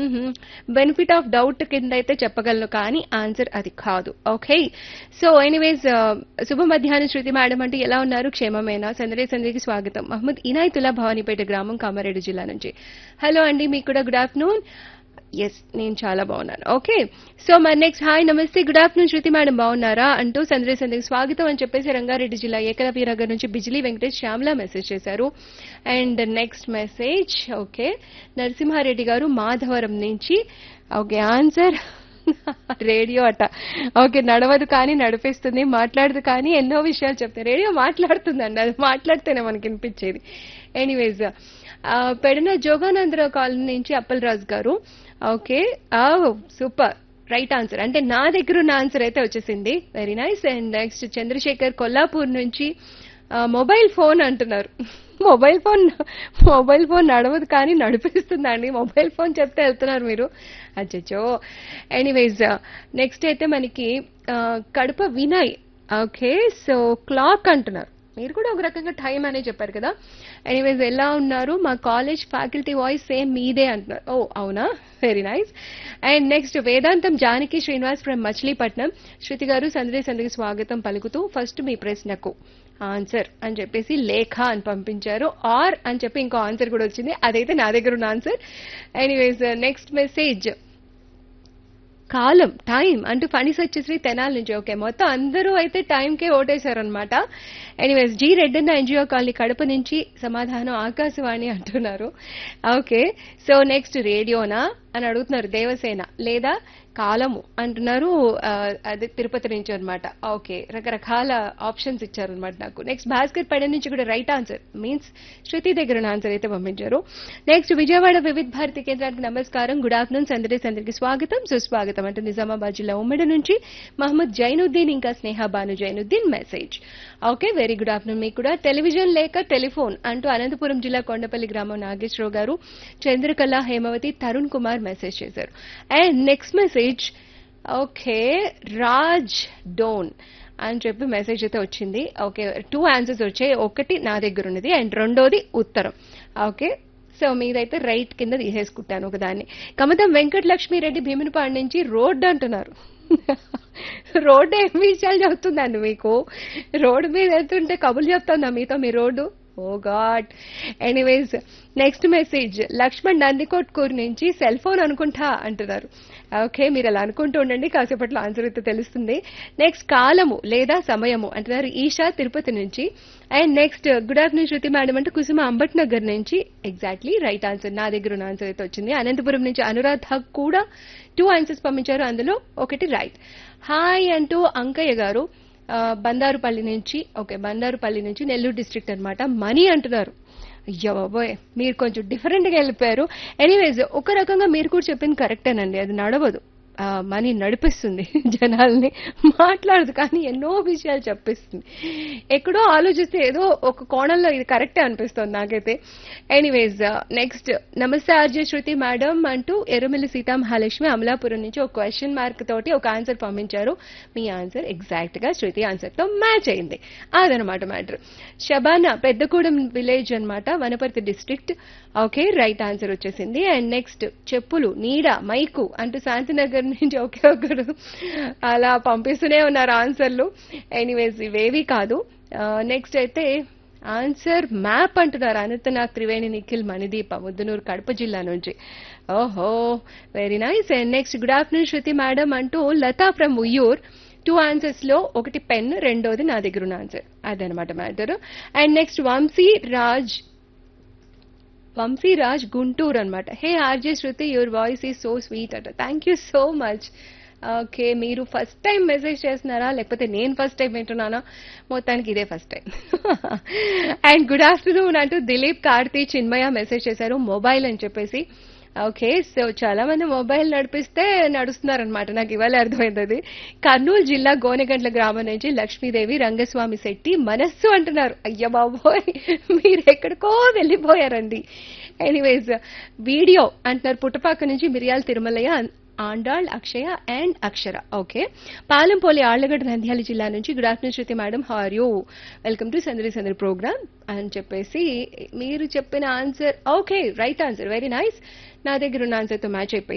benefit of doubt కింద అయితే చెప్పగలను కానీ ఆన్సర్ అది కాదు ఓకే సో ఎనీవేస్ శుభ మధ్యాహ్నం శృతి మేడం అంటే ఎలా ఉన్నారు క్షేమమేనా సందడి సందడికి స్వాగతం మహమ్మద్ ఇనాయతుల్లా భవానీపేట గ్రామం కామారెడ్డి జిల్లా నుంచి హలో అండి మీకు కూడా గుడ్ ఆఫ్టర్నూన్ ఎస్ నేను చాలా బాగున్నాను ఓకే సో మరి నెక్స్ట్ హాయ్ నమస్తే గుడ్ ఆఫ్టర్నూన్ శృతి మేడం బాగున్నారా అంటూ సందడి సందడికి స్వాగతం అని చెప్పేసి రంగారెడ్డి జిల్లా ఏకలవ్య నగర్ నుంచి బిజిలీ వెంకటేష్ శ్యామల మెసేజ్ చేశారు and next message okay Narasimhareddy గారు మాధవరం నుంచి ఓకే ఆన్సర్ రేడియో అట ఓకే నడవదు కానీ నడిపిస్తుంది మాట్లాడదు కానీ ఎన్నో విషయాలు చెప్తాయి రేడియో మాట్లాడుతుందండి అది మాట్లాడితేనే మనకి వినిపించేది ఎనీవేస్ పెడన జోగానందరావు కాలనీ నుంచి అప్పలరాజు గారు ఓకే సూపర్ రైట్ ఆన్సర్ అంటే నా దగ్గర ఉన్న ఆన్సర్ అయితే వచ్చేసింది very nice and next Chandrashekar Kollapur నుంచి మొబైల్ ఫోన్ అంటున్నారు మొబైల్ ఫోన్ మొబైల్ ఫోన్ నడవదు కానీ నడిపిస్తుందండి మొబైల్ ఫోన్ చెప్తే వెళ్తున్నారు మీరు అచ్చచ్చో ఎనీవేస్ నెక్స్ట్ అయితే మనకి Kadapa Vinay okay so clock అంటున్నారు మీరు కూడా ఒక రకంగా టైం అనే చెప్పారు కదా ఎనీవేస్ ఎలా ఉన్నారు మా కాలేజ్ ఫ్యాకల్టీ వాయిస్ సేమ్ మీదే అంటున్నారు ఓ అవునా very nice and next Vedantam Janaki Srinivas from Machilipatnam Shruti గారు సందడి సందడికి స్వాగతం పలుకుతూ ఫస్ట్ మీ ప్రశ్నకు ఆన్సర్ అని చెప్పేసి లేఖ అని పంపించారు ఆర్ అని చెప్పి ఇంకో ఆన్సర్ కూడా వచ్చింది అదైతే నా దగ్గర ఉన్న ఆన్సర్ ఎనీవేస్ నెక్స్ట్ మెసేజ్ కాలం టైం అంటూ ఫణిస్ వచ్చేసి తెనాల నుంచి ఓకే మొత్తం అందరూ అయితే టైంకే ఓటేశారనమాట anyways G Reddanna NGO colony Kadapa నుంచి సమాధానం ఆకాశవాణి అంటున్నారు ఓకే సో నెక్స్ట్ రేడియోనా అని అడుగుతున్నారు దేవసేన లేదా కాలము అంటున్నారు అది తిరుపతి నుంచి అనమాట ఓకే రకరకాల ఆప్షన్స్ ఇచ్చారనమాట నాకు నెక్స్ట్ భాస్కర్ పడ నుంచి కూడా రైట్ ఆన్సర్ మీన్స్ శృతి దగ్గర ఆన్సర్ అయితే పంపించారు నెక్స్ట్ విజయవాడ వివిధ భారతి కేంద్రానికి నమస్కారం గుడ్ ఆఫ్టర్నూన్ సందడి సందరికి స్వాగతం సుస్వాగతం అంటూ నిజామాబాద్ జిల్లా ఉమ్మడి నుంచి మహమ్మద్ జైనుద్దీన్ ఇంకా Sneha Banu Zainuddin message okay very good afternoon మీకు కూడా టెలివిజన్ లేక టెలిఫోన్ అంటూ అనంతపురం జిల్లా కొండపల్లి గ్రామం నాగేశ్వరరావు గారు చంద్రకళ హేమవతి తరుణ్ కుమార్ మెసేజ్ చేశారు and next message okay Raj Dhone అని చెప్పి మెసేజ్ అయితే వచ్చింది ఓకే టూ ఆన్సర్స్ వచ్చాయి ఒకటి నా దగ్గర ఉన్నది అండ్ రెండోది ఉత్తరం ఓకే సో మీదైతే రైట్ కింద తీసేసుకుంటాను ఒకదాన్ని కమతం వెంకటలక్ష్మిరెడ్డి భీమునిపాడు నుంచి రోడ్ అంటున్నారు రోడ్డు ఏం విషయాలు చెప్తుందండి మీకు రోడ్డు మీద వెళ్తుంటే కబుర్లు చెప్తుందా మీతో మీ road oh god anyways next message Lakshman Nandikotkur నుంచి సెల్ ఫోన్ అనుకుంటా అంటున్నారు ఓకే మీరు అలా అనుకుంటూ ఉండండి కాసేపట్లో ఆన్సర్ అయితే తెలుస్తుంది నెక్స్ట్ కాలము లేదా సమయము అంటున్నారు ఈషా తిరుపతి నుంచి and next good afternoon Shruti madam అంటే కుసుమ అంబట్ నగర్ నుంచి ఎగ్జాక్ట్లీ రైట్ ఆన్సర్ నా దగ్గర ఉన్న ఆన్సర్ అయితే వచ్చింది అనంతపురం నుంచి అనురాధ కూడా టూ ఆన్సర్స్ పంపించారు అందులో ఒకటి రైట్ హాయ్ అంటూ అంకయ్య గారు బందారుపల్లి నుంచి ఓకే బందారుపల్లి నుంచి నెల్లూరు డిస్ట్రిక్ట్ అనమాట మనీ అంటున్నారు అయ్యో బాబోయ్ మీరు కొంచెం డిఫరెంట్గా వెళ్ళిపోయారు ఎనీవేస్ ఒక రకంగా మీరు కూడా చెప్పింది కరెక్టేనండి అది నడవదు మనీ నడిపిస్తుంది జనాల్ని మాట్లాడదు కానీ ఎన్నో విషయాలు చెప్పిస్తుంది ఎక్కడో ఆలోచిస్తే ఏదో ఒక కోణంలో ఇది కరెక్టే అనిపిస్తుంది నాకైతే ఎనీవేస్ నెక్స్ట్ నమస్తే ఆర్జే శృతి మేడం అంటూ ఎర్రమిల్లి సీతా మహాలక్ష్మి అమలాపురం నుంచి ఒక క్వశ్చన్ మార్క్ తోటి ఒక ఆన్సర్ పంపించారు మీ ఆన్సర్ ఎగ్జాక్ట్ గా శృతి ఆన్సర్ తో మ్యాచ్ అయింది అదనమాట మ్యాటర్ షబానా పెద్దగూడెం విలేజ్ అనమాట Wanaparthy district okay right answer వచ్చేసింది అండ్ నెక్స్ట్ చెప్పులు నీడ మైకు అంటూ శాంతినగర్ నుంచి ఒకే ఒకరు అలా పంపిస్తూనే ఉన్నారు ఆన్సర్లు ఎనీవేస్ ఇవేవి కాదు నెక్స్ట్ అయితే ఆన్సర్ మ్యాప్ అంటున్నారు అనంతనాగ్ త్రివేణి నిఖిల్ మణిదీప ముద్దునూరు కడప జిల్లా నుంచి ఓహో very nice and next good afternoon Shruti madam అంటూ Latha from Uyyur two answers లో ఒకటి పెన్ రెండోది నా దగ్గర ఉన్న ఆన్సర్ అదనమాట matter and next Vamsi Raj Vamsiraj Guntur అనమాట hey RJ Shruti your voice is so sweet అట thank you so much okay మీరు ఫస్ట్ టైం మెసేజ్ చేస్తున్నారా లేకపోతే నేను ఫస్ట్ టైం వింటున్నానా మొత్తానికి ఇదే first time and good afternoon అంటూ దిలీప్ కార్తీ చిన్మయ మెసేజ్ చేశారు మొబైల్ అని చెప్పేసి ఓకే సో చాలా మంది మొబైల్ నడిపిస్తే నడుస్తున్నారనమాట నాకు ఇవాళ అర్థమైంది అది కర్నూలు జిల్లా గోనెగండ్ల గ్రామం నుంచి లక్ష్మీదేవి రంగస్వామి శెట్టి మనస్సు అంటున్నారు అయ్య బాబోయ్ మీరు ఎక్కడికో వెళ్ళిపోయారండి ఎనీవేస్ వీడియో అంటున్నారు పుట్టపాక నుంచి మిరియాల తిరుమలయ్య ఆండాళ్ అక్షయ అండ్ అక్షర ఓకే పాలెంపోలి ఆళ్లగడ్డ నంద్యాల జిల్లా నుంచి good afternoon Shruti madam how are you welcome to Sandadi Sandadi program అని చెప్పేసి మీరు చెప్పిన answer okay right answer very nice నా దగ్గర ఉన్న ఆన్సర్తో మ్యాచ్ అయిపోయింది